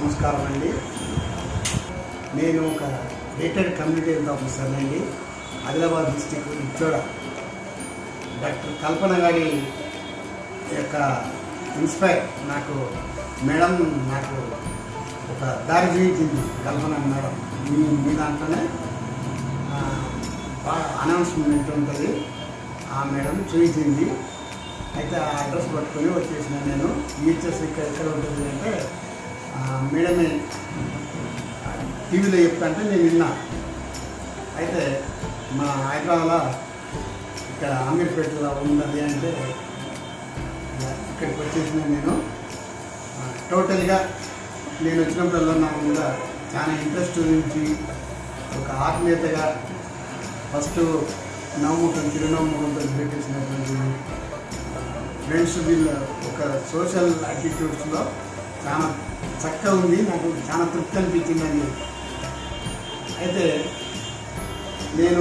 నమస్కారం అండి నేను ఒక రిటైర్డ్ కమ్యూనిటీ హెల్త్ ఆఫీసర్ అండి ఆదిలాబాద్ డిస్టిక్ ఇచ్చోడ డాక్టర్ కల్పన గారి యొక్క ఇన్స్పైర్ నాకు మేడం నాకు ఒక దారి చూపించింది కల్పన మేడం మీ మీ దాంట్లోనే ఆ, బాగా అనౌన్స్మెంట్ ఉంటుంది ఆ మేడం చూపించింది అయితే ఆ అడ్రస్ పట్టుకొని వచ్చేసిన నేను ఈహెచ్ఎస్ ఇక్కడ ఎక్కడ ఉంటుంది అంటే ఆ, మేడమే టీవీలో చెప్తాంటే నేను విన్నా అయితే మా హైదరాబాద్లో ఇక్కడ అమీర్పేటలో ఉన్నది అంటే ఇక్కడికి వచ్చేసిన నేను ఆ, టోటల్గా నేను వచ్చినప్పుడల్లా నాకు కూడా చాలా ఇంట్రెస్ట్ నుంచి ఒక ఆత్మీయతగా ఫస్ట్ నవ్వుముఖం చిరునవ్వుముఖంతో పెట్టేసినటువంటి ఫ్రెండ్స్ వీళ్ళ ఒక సోషల్ యాటిట్యూడ్స్లో చాలా చక్కగా ఉంది నాకు చాలా తృప్తి అనిపించిందండి అయితే నేను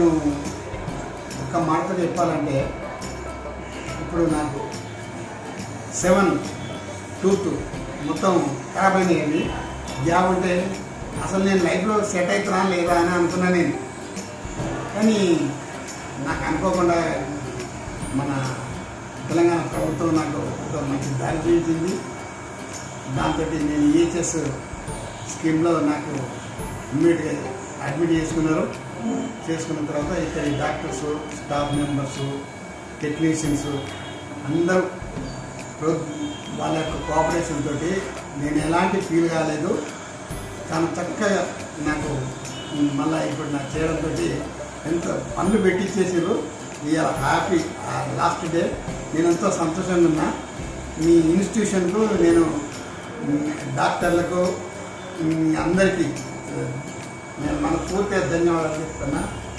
ఒక మాటతో చెప్పాలంటే ఇప్పుడు నాకు సెవెన్ టూత్ మొత్తం ఖరాబ్ అయినాయండి జాబ్ ఉంటే అసలు నేను లైఫ్లో సెట్ అవుతున్నా లేదా అని అనుకున్నా నేను కానీ నాకు అనుకోకుండా మన తెలంగాణ ప్రభుత్వం నాకు ఒక మంచి దారి చూపించింది దాంతో నేను ఈహెచ్ఎస్ స్కీమ్లో నాకు ఇమ్మీడియట్గా అడ్మిట్ చేసుకున్నారు చేసుకున్న తర్వాత ఇక్కడ డాక్టర్స్ స్టాఫ్ మెంబర్స్ టెక్నీషియన్స్ అందరూ ప్రో- వాళ్ళ యొక్క కోఆపరేషన్ తోటి నేను ఎలాంటి ఫీల్ కాలేదు చాలా చక్కగా నాకు మళ్ళీ ఇప్పుడు నాకు చేయడంతో ఎంత పనులు పెట్టించేసారు ఇవాళ హ్యాపీ లాస్ట్ డే నేను ఎంతో సంతోషంగా ఉన్నా మీ ఇన్స్టిట్యూషన్కు నేను మ్, డాక్టర్లకు మ్, అందరికీ ఆ, నేను మనస్ఫూర్తిగా ధన్యవాదాలు చెప్తున్నా